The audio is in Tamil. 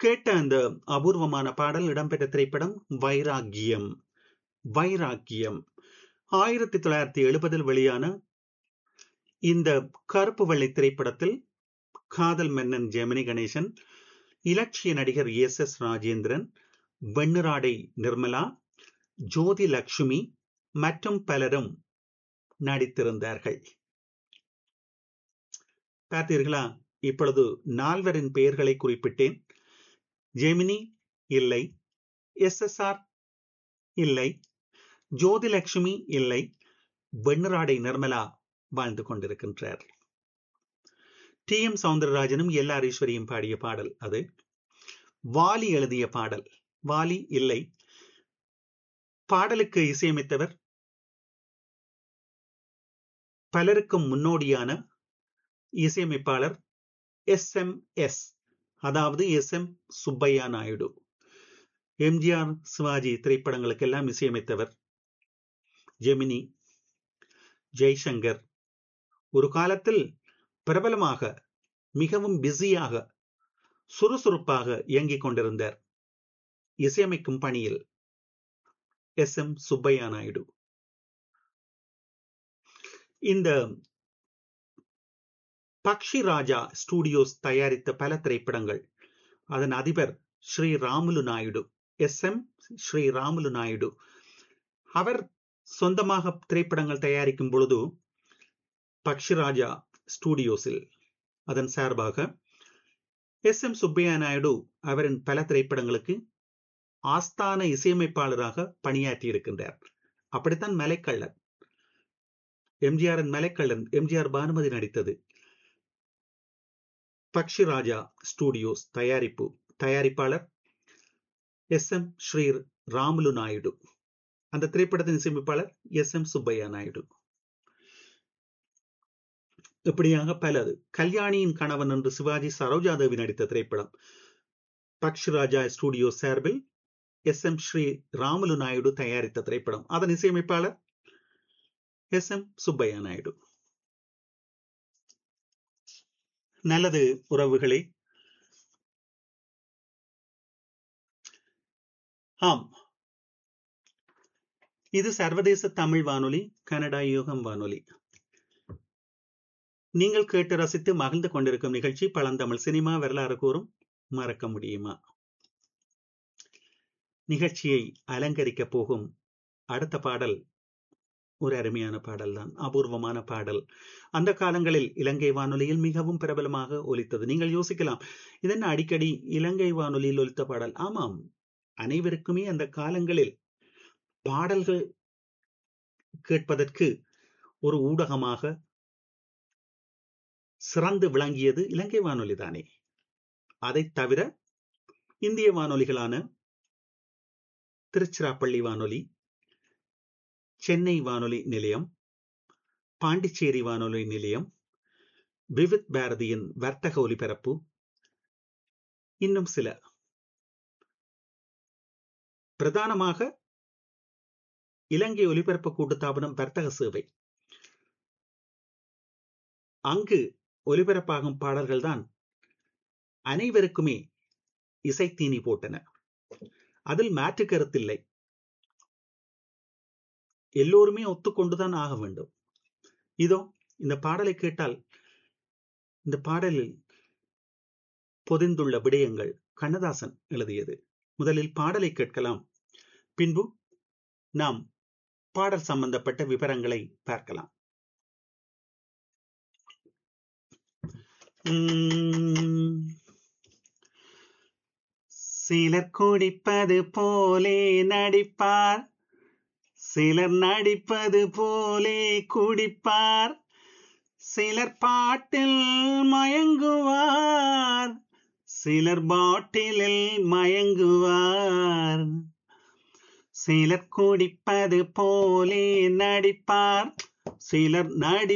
கேட்ட அந்த அபூர்வமான பாடல் இடம்பெற்ற திரைப்படம் வைராக்கியம் வைராக்கியம் ஆயிரத்தி தொள்ளாயிரத்தி எழுபதில் வெளியான இந்த கருப்பு வெள்ளை திரைப்படத்தில் காதல் மன்னன் ஜெமினி கணேசன் இலட்சிய நடிகர் எஸ் எஸ் ராஜேந்திரன் வெண்ணிராடை நிர்மலா ஜோதி லட்சுமி மற்றும் பலரும் நடித்திருந்தார்கள் பார்த்தீர்களா இப்பொழுது நால்வரின் பெயர்களை குறிப்பிட்டேன் ஜெமினி இல்லை எஸ் எஸ் ஆர் இல்லை ஜோதிலட்சுமி இல்லை வெண்ணிராடை நிர்மலா வாழ்ந்து கொண்டிருக்கின்றார் டி எம் சவுந்தரராஜனும் எல் ஆர் ஈஸ்வரியும் பாடிய பாடல் அது வாலி எழுதிய பாடல் வாலி இல்லை பாடலுக்கு இசையமைத்தவர் பலருக்கும் முன்னோடியான இசையமைப்பாளர் எஸ் எம் எஸ் அதாவது S M Subbaiah Naidu MGR Sivaji திரைப்படங்களுக்கெல்லாம் இசையமைத்தவர் ஜெமினி ஜெய்சங்கர் ஒரு காலத்தில் பிரபலமாக மிகவும் பிஸியாக சுறுசுறுப்பாக இயங்கிக் கொண்டிருந்தார் இசையமைக்கும் பணியில் எஸ் எம் சுப்பையா நாயுடு இந்த பக்ஷி ராஜா ஸ்டுடியோஸ் தயாரித்த பல திரைப்படங்கள் அதன் அதிபர் ஸ்ரீ ராமுலு நாயுடு எஸ் எம் ஸ்ரீ ராமுலு நாயுடு அவர் சொந்தமாக திரைப்படங்கள் தயாரிக்கும் பொழுது பக்ஷிராஜா ஸ்டுடியோஸில் அதன் சார்பாக எஸ் எம் சுப்பையா நாயுடு அவரின் பல திரைப்படங்களுக்கு ஆஸ்தான இசையமைப்பாளராக பணியாற்றி இருக்கின்றார் அப்படித்தான் மலைக்கள்ளன் எம்ஜிஆரின் மலைக்கள்ளன் எம்ஜிஆர் பானுமதி நடித்தது பக்ஷிராஜா ஸ்டுடியோஸ் தயாரிப்பு தயாரிப்பாளர் எஸ் எம் ஸ்ரீ ராமுலு நாயுடு அந்த திரைப்படத்தின் இசையமைப்பாளர் எஸ் எம் சுப்பையா நாயுடு இப்படியாக பலது கல்யாணியின் கணவன் என்று சிவாஜி சரோஜாதேவி நடித்த திரைப்படம் பக்ஷிராஜா ஸ்டுடியோ சார்பில் எஸ் எம் ஸ்ரீ ராமுலு நாயுடு தயாரித்த திரைப்படம் அதன் இசையமைப்பாளர் எஸ் எம் சுப்பையா நாயுடு நல்லது உறவுகளே ஆம் இது சர்வதேச தமிழ் வானொலி கனடா யூகம் வானொலி நீங்கள் கேட்டு ரசித்து மகிழ்ந்து கொண்டிருக்கும் நிகழ்ச்சி பழந்தமிழ் சினிமா வரலாறு கூறும் மறக்க முடியுமா நிகழ்ச்சியை அலங்கரிக்க போகும் அடுத்த பாடல் ஒரு அருமையான பாடல் தான் அபூர்வமான பாடல் அந்த காலங்களில் இலங்கை வானொலியில் மிகவும் பிரபலமாக ஒலித்தது நீங்கள் யோசிக்கலாம் இதென்ன அடிக்கடி இலங்கை வானொலியில் ஒலித்த பாடல் ஆமாம் அனைவருக்குமே அந்த காலங்களில் பாடல்கள் கேட்பதற்கு ஒரு ஊடகமாக சிறந்து விளங்கியது இலங்கை வானொலி தானே அதை தவிர இந்திய வானொலிகளான திருச்சிராப்பள்ளி வானொலி சென்னை வானொலி நிலையம் பாண்டிச்சேரி வானொலி நிலையம் விவித் பாரதியின் வர்த்தக ஒலிபரப்பு இன்னும் சில பிரதானமாக இலங்கை ஒலிபரப்பு கூட்டுத்தாபனம் வர்த்தக சேவை அங்கு ஒலிபரப்பாகும் பாடல்கள் தான் அனைவருக்குமே இசைத்தீனி போட்டன அதில் மாற்று கருத்தில்லை எல்லோருமே ஒத்துக்கொண்டுதான் ஆக வேண்டும் இதோ இந்த பாடலை கேட்டால் இந்த பாடலில் பொதிந்துள்ள விடயங்கள் கண்ணதாசன் எழுதியது முதலில் பாடலை கேட்கலாம் பின்பு நாம் பாடல் சம்பந்தப்பட்ட விவரங்களை பார்க்கலாம் சிலர் குடிப்பது போலே நடிப்பார் சிலர் நடிப்பது போலே குடிப்பார் சிலர் பாட்டில் மயங்குவார் சிலர் பாட்டிலில் மயங்குவார் சிலர் குடிப்பது போலே நடிப்பார் சிலர் நடி